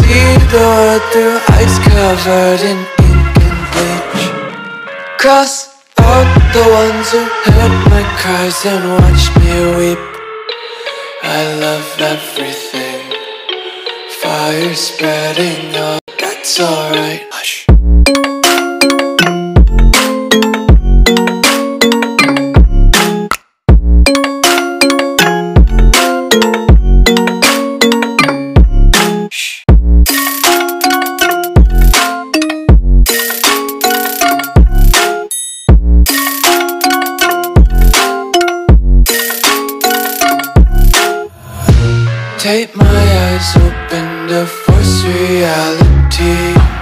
see the world through ice covered in ink and bleach. Cross out the ones who heard my cries and watched me weep. I love everything. Fire spreading up, that's alright. Hush. Take my eyes open to force reality.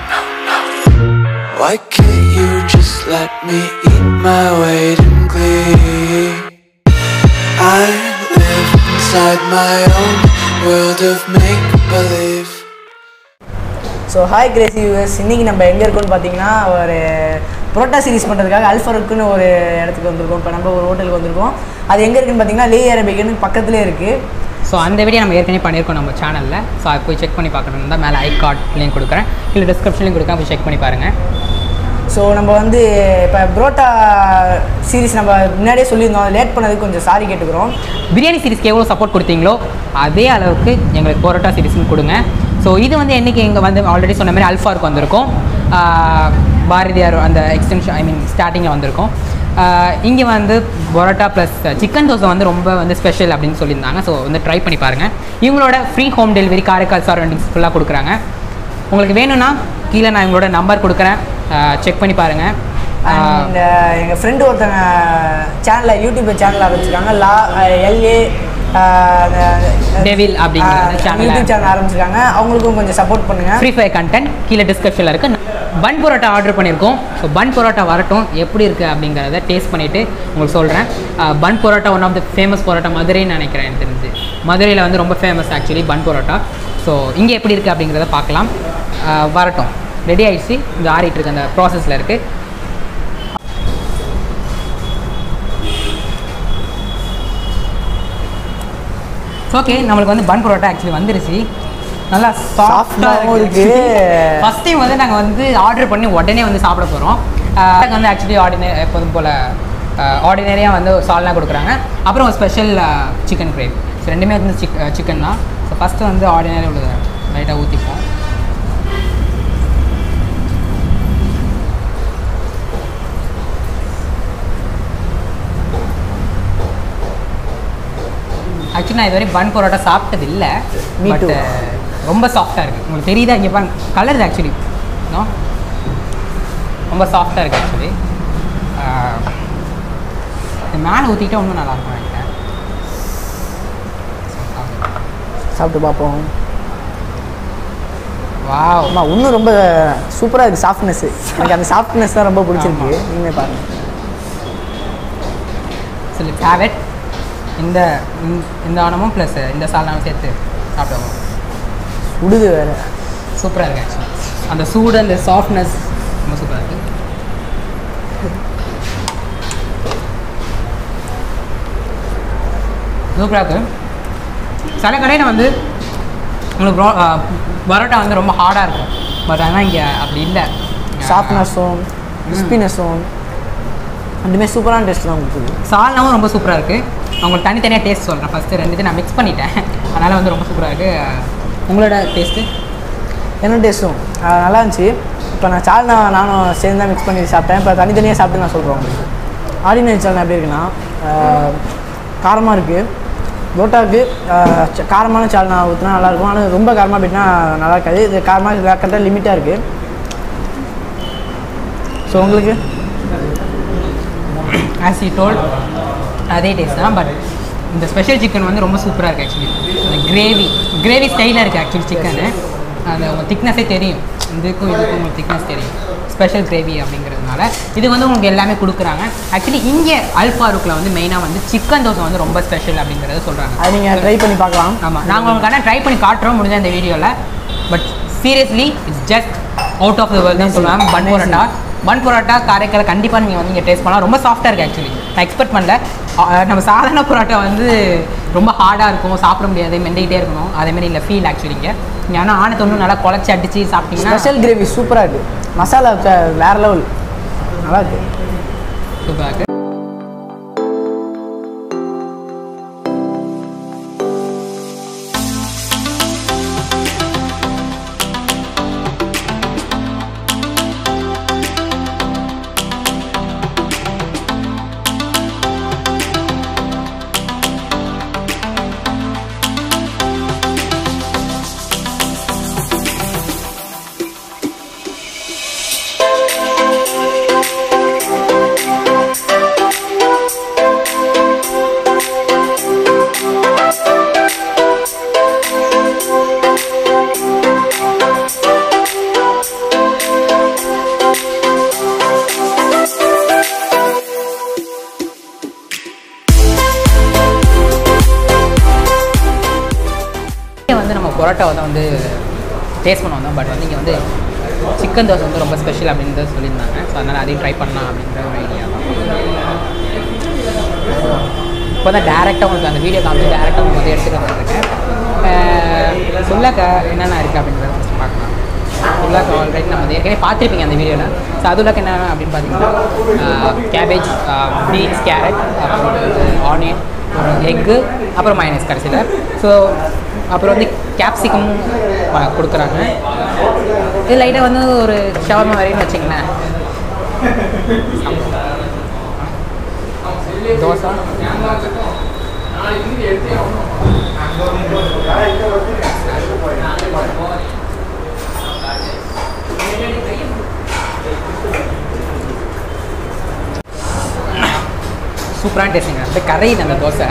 Why can't you just let me eat my weight in glee? I live inside my own world of make believe. So hi crazy us இன்றைக்கி நம்ம எங்கே இருக்கோம்னு பார்த்தீங்கன்னா ஒரு parotta series பண்ணுறதுக்காக அல்ஃபருக்குன்னு ஒரு இடத்துக்கு வந்திருக்கோம் இப்போ நம்ம ஒரு ஹோட்டலுக்கு வந்திருக்கோம் அது எங்கே இருக்குன்னு பார்த்தீங்கன்னா லே அரபிக்குன்னு பக்கத்துலேயே இருக்குது ஸோ அந்த வீடியோ நம்ம ஏற்கனவே பண்ணியிருக்கோம் நம்ம சேனலில் ஸோ அதை போய் செக் பண்ணி பார்க்கணும் தான் மேலே ஐ கார்ட் லிங்க் கொடுக்குறேன் இல்லை டிஸ்கிரிப்ஷன்லையும் கொடுக்குறேன் போய் செக் பண்ணி பாருங்கள் ஸோ நம்ம வந்து இப்போ புரோட்டா சீரிஸ் நம்ம முன்னாடியே சொல்லியிருந்தோம் அது லேட் பண்ணதுக்கு கொஞ்சம் சாரி கேட்டுக்கிறோம் பிரியாணி சீரிஸ்க்கு எவ்வளோ சப்போர்ட் கொடுத்தீங்களோ அதே அளவுக்கு எங்களுக்கு பரோட்டா சீரிஸ்னு கொடுங்க ஸோ இது வந்து என்றைக்கு இங்கே வந்து ஆல்ரெடி சொன்ன மாதிரி அல்ஃபாருக்கு வந்திருக்கோம் ஆஹ் பாரதியார் அந்த எக்ஸ்டென்ஷன் ஐ மீன் ஸ்டார்டிங்கில் வந்திருக்கோம் இங்கே வந்து பரோட்டா ப்ளஸ் சிக்கன் தோசை வந்து ரொம்ப வந்து ஸ்பெஷல் அப்படின்னு சொல்லியிருந்தாங்க ஸோ வந்து ட்ரை பண்ணி பாருங்கள் இவங்களோட free home delivery Karaikal surroundings ஃபுல்லாக கொடுக்குறாங்க உங்களுக்கு வேணும்னா கீழே நான் இவங்களோட நம்பர் கொடுக்குறேன் செக் பண்ணி பாருங்கள் அண்ட் எங்கள் ஃப்ரெண்டு ஒருத்தங்க சேனலில் யூடியூப் சேனல் ஆரம்பிச்சிருக்காங்க லா எல்ஏ Devil அப்படிங்கிற அந்த channel ல. யூடியூப் சேனல் ஆரம்பிச்சிருக்காங்க அவங்களுக்கும் கொஞ்சம் சப்போர்ட் பண்ணுங்கள் ஃப்ரீ ஃபயர் கண்டென்ட் கீழே டிஸ்கிரிப்ஷனில் இருக்குது பன் பரோட்டா ஆர்டர் பண்ணியிருக்கோம் ஸோ பன் பரோட்டா வரட்டும் எப்படி இருக்குது அப்படிங்கிறத டேஸ்ட் பண்ணிவிட்டு உங்களுக்கு சொல்கிறேன் bun parotta one of the famous parotta மதுரைன்னு நினைக்கிறேன் எனக்கு தெரிஞ்சு மதுரையில் வந்து ரொம்ப famous actually bun parotta so இங்கே எப்படி இருக்குது அப்படிங்கிறத பார்க்கலாம் அஹ், வரட்டும் ரெடி ஆயிடுச்சு இந்த ஆறிட்டு இருக்கு அந்த ப்ராசஸில் இருக்குது ஓகே நம்மளுக்கு வந்து பன் பரோட்டா ஆக்சுவலி வந்துருச்சு நல்லா சாஃப்டாக Soft-ஆவும் இருக்கு இருக்கு. ஃபஸ்ட் டைம் வந்து நாங்கள் வந்து ஆர்டர் பண்ணி உடனே வந்து சாப்பிட போகிறோம் எனக்கு வந்து ஆக்சுவலி ஆர்டினரி எப்போதும் போல் ஆர்டினரியாக வந்து சால்னா கொடுக்குறாங்க அப்புறம் ஒரு ஸ்பெஷல் சிக்கன் கிரேவி ஸோ ரெண்டுமே வந்து சிக் சிக்கன் தான் ஸோ ஃபஸ்ட்டு வந்து ஆர்டினரி உள்ள லைட்டாக ஊற்றிப்போம் ஆக்சுவலி நான் இதுவரை பன் பரோட்டா சாப்பிட்டது இல்லை Me பட் too. ரொம்ப சாஃப்டாக இருக்குது உங்களுக்கு தெரியுதா இங்கே பாருங்க கலர் ஆக்சுவலி நோ ரொம்ப சாஃப்டாக இருக்குது ஆக்சுவலி மேலே ஊற்றிக்கிட்டா இன்னும் நல்லா இருக்கும் நினைக்கிறேன் சாப்பிட்டு பார்ப்போம் வாவ் ஆமாம் இன்னும் ரொம்ப சூப்பராக இருக்குது சாஃப்ட்னஸ் எனக்கு அந்த சாஃப்ட்னஸ் தான் ரொம்ப பிடிச்சிருக்கு நீங்களே பாருங்கள் ஸோ லெட்ஸ் ஹேவ் இட் இந்த இந்த- இந்த ஆனமும் ப்ளஸ் இந்த சால்னாவும் சேர்த்து சாப்பிடுவோம் சுடுது வேறு சூப்பராக இருக்குது ஆக்சுவலி அந்த சூடு அந்த சாஃப்ட்னஸ் ரொம்ப சூப்பராக இருக்குது சூப்பராக இருக்குது சில கடையில் வந்து உங்களுக்கு ப்ரோ பரோட்டா வந்து ரொம்ப ஹார்டாக இருக்கும் பட் ஆனால் இங்கே அப்படி இல்லை சாஃப்ட்னஸும் கிறிஸ்பினஸும் ரெண்டுமே சூப்பரான டேஸ்ட் தான் கொடுக்குது சால்னாவும் ரொம்ப சூப்பராக இருக்குது உங்களுக்கு தனித்தனியாக டேஸ்ட் சொல்கிறேன் ஃபஸ்ட்டு ரெண்டுத்தையும் நான் மிக்ஸ் பண்ணிட்டேன் அதனால் வந்து ரொம்ப சூப்பராக இருக்குது உங்களோட டேஸ்ட்டு என்ன டேஸ்ட்டும் நல்லா இருந்துச்சு இப்போ நான் சால்னா நானும் சேர்ந்து தான் மிக்ஸ் பண்ணி சாப்பிட்டேன் இப்போ தனித்தனியாக சாப்பிட்டு நான் சொல்கிறேன் உங்களுக்கு ஆர்டினரி சால்னா எப்படி இருக்குன்னா காரமாக இருக்குது புரோட்டாவுக்கு ஆஹ், ச- காரமான சால்னா ஊற்றினா நல்லாயிருக்கும் ஆனால் ரொம்ப காரமாக போயிட்டுனா நல்லா இருக்காது இது காரமாக கரெக்டாக லிமிட்டாக இருக்குது ஸோ உங்களுக்கு ஆஸ் யூ டோல் அதே டேஸ்ட் தான் பட் இந்த ஸ்பெஷல் சிக்கன் வந்து ரொம்ப சூப்பராக இருக்குது ஆக்சுவலி அந்த கிரேவி கிரேவி ஸ்டைலாக இருக்குது ஆக்சுவலி சிக்கனு அந்த உங்கள் திக்னஸே தெரியும் இதுக்கும் இதுக்கும் உங்களுக்கு திக்னஸ் தெரியும் ஸ்பெஷல் கிரேவி அப்படிங்கிறதுனால இது வந்து உங்களுக்கு எல்லாமே கொடுக்குறாங்க ஆக்சுவலி இங்கே அல்ஃபாருக்கில் வந்து மெயினாக வந்து சிக்கன் தோசை வந்து ரொம்ப ஸ்பெஷல் அப்படிங்கிறத சொல்கிறாங்க அதை நீங்கள் ட்ரை பண்ணி பார்க்கலாம் ஆமாம் நாங்கள் உங்களுக்கான ட்ரை பண்ணி காட்டுறோம் முடிஞ்ச இந்த வீடியோவில் but seriously it's just out of the world தான் சொல்லுவாங்க பன் பரோட்டா பன் பரோட்டா காரைக்கால கண்டிப்பாக நீங்கள் வந்து இங்கே டேஸ்ட் பண்ணலாம் ரொம்ப சாஃப்டாக இருக்குது ஆக்சுவலி நான் எக்ஸ்பெக்ட் பண்ணல அஹ் நம்ம சாதாரண பரோட்டா வந்து ரொம்ப ஹார்டாக இருக்கும் சாப்பிட முடியாது மெண்டிக்கிட்டே இருக்கணும் அதேமாரி இல்லை ஃபீல் ஆக்சுவலிங்க நீங்கள் ஆனால் ஆனை தொண்ணு நல்லா குழச்சி அடிச்சு சாப்பிட்டீங்கன்னா ஸ்பெஷல் கிரேவி சூப்பராக இருக்குது மசாலா வே- வேற லெவல் நல்லா இருக்கு சூப்பராக இருக்கு இங்கே வந்து நம்ம பரோட்டாவை தான் வந்து டேஸ்ட் பண்ண வந்தோம் பட் வந்து இங்கே வந்து சிக்கன் தோசை வந்து ரொம்ப ஸ்பெஷல் அப்படின்னு சொல்லியிருந்தாங்க ஸோ அதனால் அதையும் ட்ரை பண்ணலாம் அப்படின்ற ஒரு ஐடியா இப்போ தான் டேரெக்டாக உங்களுக்கு அந்த வீடியோ காமிச்சு டேரெக்டாக உங்களுக்கு வந்து எடுத்துகிட்டு வந்துருக்கேன் சுல்லாக்கா என்னென்ன இருக்குது அப்படின்றத first பார்க்கலாம் சுல்லாக்கா ஆல்ரெடி நம்ம வந்து ஏற்கனவே பார்த்துருப்பீங்க அந்த வீடியோவில் ஸோ அதுலாக்க என்ன அப்படின்னு பார்த்தீங்கன்னா கேபேஜ் பீன்ஸ் கேரட் அப்புறம் ஆனியன் அப்புறம் எக்கு அப்புறம் மைனஸ் கடைசியில் ஸோ அப்புறம் வந்து கேப்சிகம் கொடுக்குறாங்க இது லைட்டாக வந்து ஒரு ஷவர்மா வரைன்னு வச்சிங்களேன் தோசை சூப்பரான டேஸ்ட்டுங்க அந்த கரையில் அந்த தோசை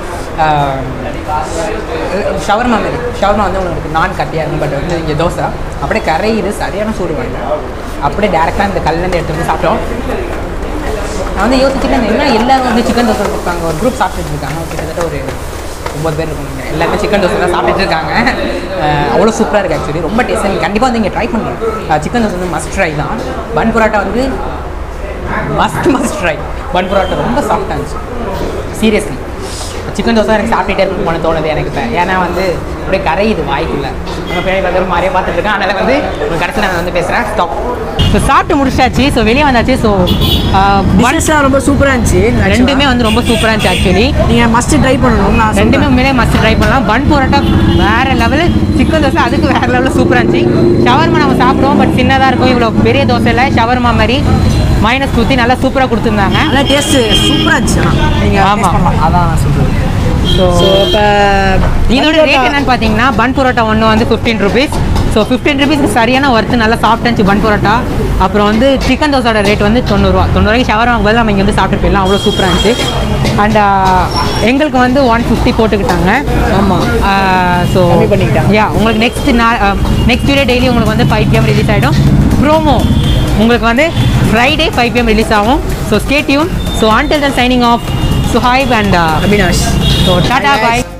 ஷவர்மா மாதிரி ஷவர்மா வந்து உங்களுக்கு நான் கட்டியாக இருக்கும் பட் வந்து இங்கே தோசை அப்படியே கரையுது சரியான சூடு வாங்க அப்படியே டேரெக்டாக இந்த கல்லேருந்து எடுத்து வந்து சாப்பிட்டோம் நான் வந்து யோசிச்சுட்டு இருந்தேன் என்ன எல்லாரும் வந்து சிக்கன் தோசை கொடுப்பாங்க ஒரு குரூப் சாப்பிட்டுட்டு இருக்காங்க கிட்டத்தட்ட ஒரு ஒம்பது பேர் இருக்கும் நினைக்கிறேன். எல்லாருமே சிக்கன் தோசை தான் சாப்பிட்டுட்டு இருக்காங்க அஹ் அவ்வளோ சூப்பராக இருக்குது ஆக்சுவலி ரொம்ப டேஸ்ட் நீங்கள் கண்டிப்பாக வந்து இங்கே ட்ரை பண்ணுங்கள் சிக்கன் தோசை வந்து மஸ்ட் ட்ரை தான் பன் பரோட்டா வந்து must must try bun parotta ரொம்ப சாஃப்டாக இருந்துச்சு சீரியஸ்லி சிக்கன் தோசை எனக்கு சாப்பிட்டுட்டே இருக்கும் போன தோணுது எனக்கு இப்போ ஏன்னா வந்து அப்படியே கரையுது வாய்க்குள்ள நம்ம பின்னாடி வந்து மாதிரியே பார்த்துட்டு இருக்கேன் அதனால் வந்து ஒரு கடைசியில் நான் வந்து பேசுகிறேன் ஸ்டாப் ஸோ சாப்பிட்டு முடிச்சாச்சு ஸோ வெளியே வந்தாச்சு ஸோ டிஷ்ஷஸ்லாம் ரொம்ப சூப்பராக இருந்துச்சு ரெண்டுமே வந்து ரொம்ப சூப்பராக இருந்துச்சு ஆக்சுவலி நீங்கள் மஸ்ட் ட்ரை பண்ணணும் நான் ரெண்டுமே சொல்றேன். உண்மையிலே மஸ்ட் ட்ரை பண்ணலாம் பன் பரோட்டா வேற லெவலு சிக்கன் தோசை அதுக்கு வேற லெவலில் சூப்பராக இருந்துச்சு ஷவர்மா நம்ம சாப்பிடுவோம் பட் சின்னதாக இருக்கும் இவ்வளோ பெரிய தோசையில் ஷவர்மா மாதிரி மைனஸ் ஊற்றி நல்லா சூப்பராக கொடுத்துருந்தாங்க நல்லா டேஸ்ட்டு சூப்பராக இருந்துச்சு நீங்கள் ஆமா. ஆமாம் அதான் நான் சொல்கிறேன் ஸோ ஸோ இப்போ இதோட ரேட் என்னன்னு பார்த்தீங்கன்னா பன் பரோட்டா ஒன்று வந்து ஃபிஃப்டீன் ருபீஸ் ஸோ ஃபிஃப்டீன் ருபீஸ்க்கு சரியான ஒர்த்து நல்லா சாஃப்ட் இருந்துச்சு பன் பரோட்டா அப்புறம் வந்து சிக்கன் தோசையோட ரேட் வந்து தொண்ணூறுரூவா தொண்ணூறுவாய்க்கு ஷவர் வாங்கும்போது நம்ம இங்கே வந்து சாப்பிட்டு போயிடலாம் அவ்வளோ சூப்பராக இருந்துச்சு அண்ட் எங்களுக்கு வந்து ஒன் ஃபிஃப்டி போட்டுக்கிட்டாங்க ஆமாம் ஸோ கம்மி பண்ணிக்கிட்டாங்க. யா உங்களுக்கு நெக்ஸ்ட் நாள் நெக்ஸ்ட் வீடியோ டெய்லி உங்களுக்கு வந்து ஃபைவ் பிஎம் ரிலீஸ் ஆகிடும் ப்ரோமோ உங்களுக்கு வந்து ஃப்ரைடே ஃபைவ் பிஎம் ரிலீஸ் ஆகும் so stay tune so until then signing off Suhaib and Abinash so tata bye